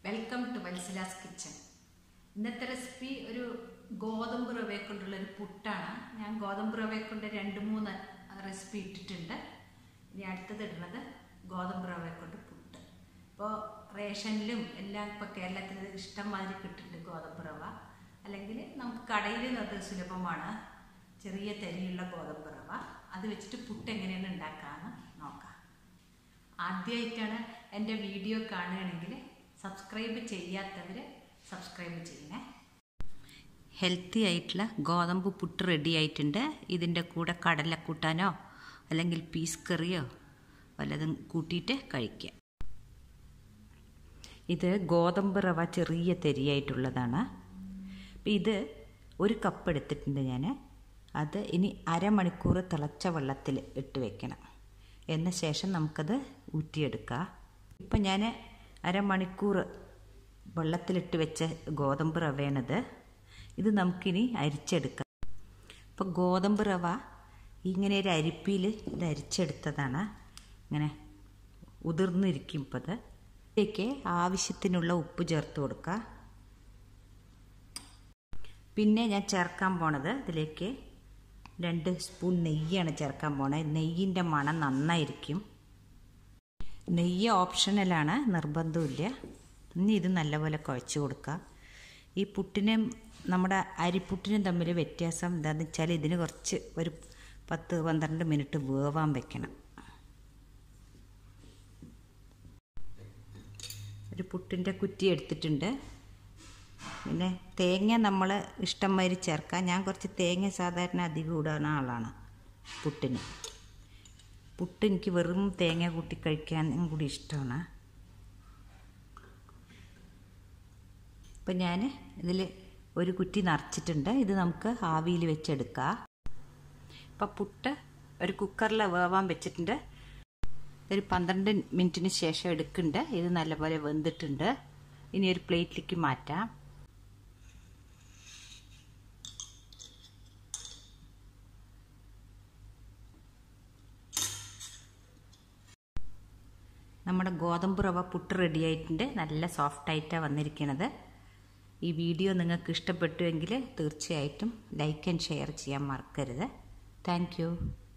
welcome to Vatsala's kitchen ഇന്നത്തെ recipe ഒരു ഗോതമ്പ് റവയെ കൊണ്ടുള്ള ഒരു പുട്ടാണ് ഞാൻ ഗോതമ്പ് റവയെ കൊണ്ട് രണ്ട് മൂന്ന് റെസിപ്പി ഇട്ടിട്ടുണ്ട് ഇനി അടുത്തത് ഇടുന്നത് ഗോതമ്പ് റവയെ കൊണ്ട് പുട്ട് ഇപ്പോൾ റേഷനിലും എല്ലാം ഇപ്പോൾ കേരളത്തിൽ ഇഷ്ടം മാതിരി കിട്ടുന്നുണ്ട് ഗോതമ്പ് റവ അല്ലെങ്കിൽ നമുക്ക് കടയിൽ അത് സുലഭമാണ് ചെറിയ തരിയുള്ള ഗോതമ്പ് റവ അത് വെച്ചിട്ട് പുട്ട് എങ്ങനെയാണ് ഉണ്ടാക്കാമെന്ന് നോക്കാം ആദ്യമായിട്ടാണ് എൻ്റെ വീഡിയോ കാണുകയാണെങ്കിൽ സബ്സ്ക്രൈബ് ചെയ്യാത്തവർ സബ്സ്ക്രൈബ് ചെയ്യണേ ഹെൽത്തി ആയിട്ടുള്ള ഗോതമ്പ് പുട്ട് റെഡി ആയിട്ടുണ്ട് ഇതിൻ്റെ കൂടെ കടല കൂട്ടാനോ അല്ലെങ്കിൽ പീസ് കറിയോ വല്ലതും കൂട്ടിയിട്ട് കഴിക്കുക ഇത് ഗോതമ്പ് റവ ചെറിയ തരിയായിട്ടുള്ളതാണ് അപ്പം ഇത് ഒരു കപ്പ് എടുത്തിട്ടുണ്ട് ഞാൻ അത് ഇനി അരമണിക്കൂർ തിളച്ച വെള്ളത്തിൽ ഇട്ട് വെക്കണം എന്ന ശേഷം നമുക്കത് ഊറ്റിയെടുക്കാം ഇപ്പം ഞാൻ അരമണിക്കൂർ വെള്ളത്തിലിട്ട് വെച്ച ഗോതമ്പ് റവയാണിത് ഇത് നമുക്കിനി അരിച്ചെടുക്കാം ഇപ്പോൾ ഗോതമ്പ് റവ ഇങ്ങനെ ഒരു അരിപ്പിയിൽ ഇത് അരിച്ചെടുത്തതാണ് ഇങ്ങനെ ഉതിർന്നിരിക്കും ഇപ്പോൾ ഇത് ഇതിലേക്ക് ആവശ്യത്തിനുള്ള ഉപ്പ് ചേർത്ത് കൊടുക്കുക പിന്നെ ഞാൻ ചേർക്കാൻ പോണത് ഇതിലേക്ക് രണ്ട് സ്പൂൺ നെയ്യാണ് ചേർക്കാൻ പോണത് നെയ്യിൻ്റെ മണം നന്നായിരിക്കും നെയ്യ് ഓപ്ഷണലാണ് നിർബന്ധമില്ല ഇനി ഇത് നല്ലപോലെ കുഴച്ച് കൊടുക്കുക ഈ പുട്ടിനും നമ്മുടെ അരിപ്പുട്ടിനും തമ്മിൽ വ്യത്യാസം എന്താണെന്ന് വെച്ചാൽ ഇതിന് കുറച്ച് ഒരു പത്ത് പന്ത്രണ്ട് മിനിറ്റ് വേവാൻ വെക്കണം ഒരു പുട്ടിൻ്റെ കുറ്റി എടുത്തിട്ടുണ്ട് പിന്നെ തേങ്ങ നമ്മൾ ഇഷ്ടം മാതിരി ചേർക്കാം ഞാൻ കുറച്ച് തേങ്ങ സാധാരണ അധികം ഇടുന്ന ആളാണ് പുട്ടിന് പുട്ട് എനിക്ക് വെറും തേങ്ങ കൂട്ടി കഴിക്കാൻ കൂടി ഇഷ്ടമാണ് ഇപ്പം ഞാൻ ഇതിൽ ഒരു കുറ്റി നിറച്ചിട്ടുണ്ട് ഇത് നമുക്ക് ആവിയിൽ വെച്ചെടുക്കാം ഇപ്പം പുട്ട് ഒരു കുക്കറിൽ വേവാൻ വെച്ചിട്ടുണ്ട് ഒരു പന്ത്രണ്ട് മിനിറ്റിന് ശേഷം എടുക്കുന്നുണ്ട് ഇത് നല്ലപോലെ വെന്തിട്ടുണ്ട് ഇനി ഒരു പ്ലേറ്റിലേക്ക് മാറ്റാം നമ്മുടെ ഗോതമ്പ് റവ പുട്ട് റെഡി ആയിട്ടുണ്ട് നല്ല സോഫ്റ്റ് ആയിട്ടാണ് വന്നിരിക്കുന്നത് ഈ വീഡിയോ നിങ്ങൾക്ക് ഇഷ്ടപ്പെട്ടുവെങ്കിൽ തീർച്ചയായിട്ടും ലൈക്ക് ആൻഡ് ഷെയർ ചെയ്യാൻ മറക്കരുത് താങ്ക്